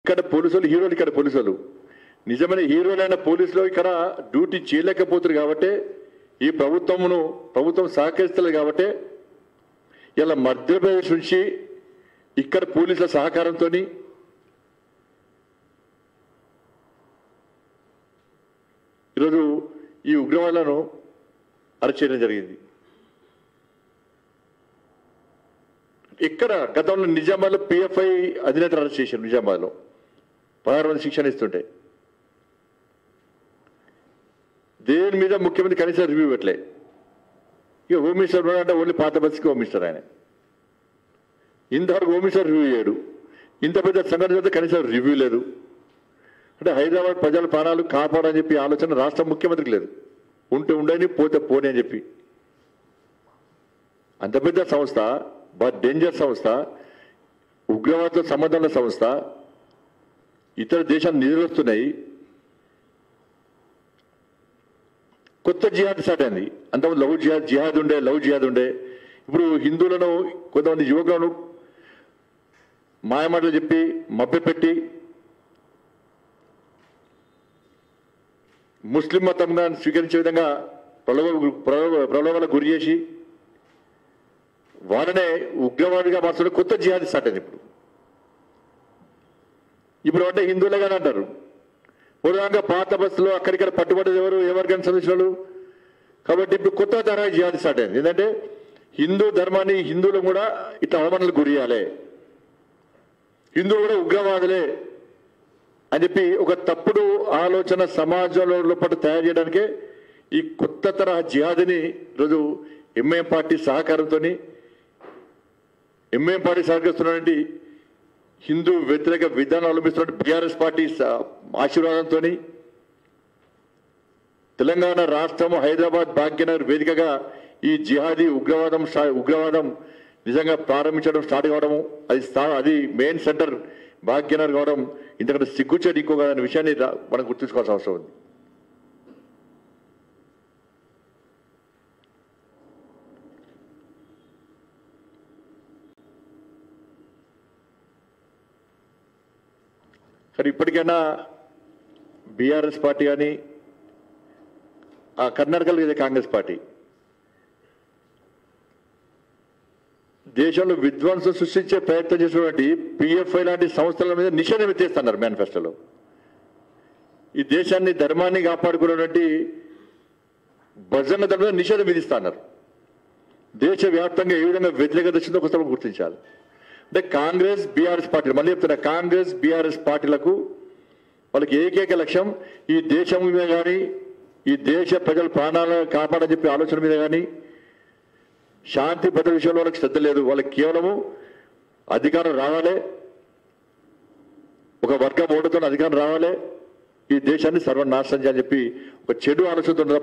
ఇక్కడ పోలీసులు హీరోలు ఇక్కడ పోలీసులు నిజమైన హీరోలైన పోలీసులు ఇక్కడ డ్యూటీ చేయలేకపోతున్నారు కాబట్టి ఈ ప్రభుత్వమును ప్రభుత్వం సహకరిస్తలేదు కాబట్టి ఇలా మధ్యప్రదేశ్ నుంచి ఇక్కడ పోలీసుల సహకారంతో ఈరోజు ఈ ఉగ్రవాదులను అరెస్ట్ చేయడం జరిగింది ఇక్కడ గతంలో నిజామాబాద్లో పిఎఫ్ఐ అధినేత అరెస్ట్ చేశారు నిజామాబాద్లో పదహారు మంది శిక్షణ ఇస్తుంటే దేని మీద ముఖ్యమంత్రి కనీసం రివ్యూ పెట్టలే ఇక హోమ్ మినిస్టర్ ఉన్నాడు అంటే ఓన్లీ పాత బస్కి హోమ్ మినిస్టర్ ఆయన ఇంతవరకు హోమ్ మినిస్టర్ రివ్యూ చేయడు ఇంత పెద్ద సంఘటన చేస్తే కనీసం రివ్యూ లేదు అంటే హైదరాబాద్ ప్రజల ప్రాణాలు కాపాడని చెప్పి ఆలోచన రాష్ట్ర ముఖ్యమంత్రికి లేదు ఉంటే ఉండని పోతే పోని అని చెప్పి అంత పెద్ద సంస్థ బట్ డేంజర్ సంస్థ ఉగ్రవాదంతో సంబంధం ఉన్న సంస్థ ఇతర దేశాలు నిధులు వస్తున్నాయి కొత్త జిహాద్ స్టార్ట్ అయింది అంతకుముందు లవ్ జిహాద్ జిహాద్ ఉండే లవ్ జిహాద్ ఉండే ఇప్పుడు హిందువులను కొంతమంది యువకులను మాయమాటలు చెప్పి మభ్యపెట్టి ముస్లిం మతంగా స్వీకరించే విధంగా ప్రలోభ ప్రలోభ ప్రలోభాలకు గురి చేసి వాళ్ళనే ఉగ్రవాదిగా మార్చడం కొత్త జిహాదీ స్టార్ట్ అయింది ఇప్పుడు ఇప్పుడు అంటే హిందువులేగానే అంటారు ఉదాహరణగా పాత బస్సులో అక్కడిక్కడ పట్టుబడ్డది ఎవరు ఏ వర్గానికి సంబంధించిన వాళ్ళు కాబట్టి ఇప్పుడు కొత్త తరహా జిహాదీ స్టార్ట్ అయింది ఏంటంటే హిందూ ధర్మాన్ని హిందువులు కూడా ఇట్లా అవమానాలు గురి చేయాలి హిందువులు కూడా ఉగ్రవాదులే అని చెప్పి ఒక తప్పుడు ఆలోచన సమాజంలో లోపల తయారు చేయడానికే ఈ కొత్త తరహా జిహాదిని ఈరోజు ఎంఐఎం పార్టీ సహకారంతో ఎంఐఎం పార్టీ సహకరిస్తున్నటువంటి హిందూ వ్యతిరేక విధానం అవలంబిస్తున్న బీఆర్ఎస్ పార్టీ స- ఆశీర్వాదంతో తెలంగాణ రాష్ట్రం హైదరాబాద్ భాగ్యనగర్ వేదికగా ఈ జిహాదీ ఉగ్రవాదం స్టా- ఉగ్రవాదం నిజంగా ప్రారంభించడం స్టార్ట్ కావడము అది స్థా- అది మెయిన్ సెంటర్ భాగ్యనగర్ కావడం ఇంతకంటే సిగ్గుచేటి ఇంకొక అనే విషయాన్ని రా- మనం గుర్తుంచుకోవాల్సిన అవసరం ఉంది కానీ ఇప్పటికైనా బీఆర్ఎస్ పార్టీ కానీ ఆ కర్ణాటకలో ఇదే కాంగ్రెస్ పార్టీ దేశంలో విధ్వంసం సృష్టించే ప్రయత్నం చేసినటువంటి పిఎఫ్ఐ లాంటి సంస్థల మీద నిషేధం ఎత్తేస్తున్నారు మేనిఫెస్టోలో ఈ దేశాన్ని ధర్మాన్ని కాపాడుకున్నటువంటి భజన ధర్మ మీద నిషేధం విధిస్తున్నారు దేశవ్యాప్తంగా ఏ విధంగా వ్యతిరేకత వచ్చిందో ఒకసారి గుర్తించాలి అంటే కాంగ్రెస్ బీఆర్ఎస్ పార్టీలు మళ్ళీ చెప్తున్నా కాంగ్రెస్ బీఆర్ఎస్ పార్టీలకు వాళ్ళకి ఏకైక లక్ష్యం ఈ దేశం మీద కానీ ఈ దేశ ప్రజల ప్రాణాలను కాపాడని చెప్పి ఆలోచన మీద కానీ శాంతి భద్రత విషయంలో వాళ్ళకి శ్రద్ధ లేదు వాళ్ళకి కేవలము అధికారం రావాలి ఒక వర్గం ఓటుతో అధికారం రావాలి ఈ దేశాన్ని సర్వనాశనం చేయాలని చెప్పి ఒక చెడు ఆలోచనతో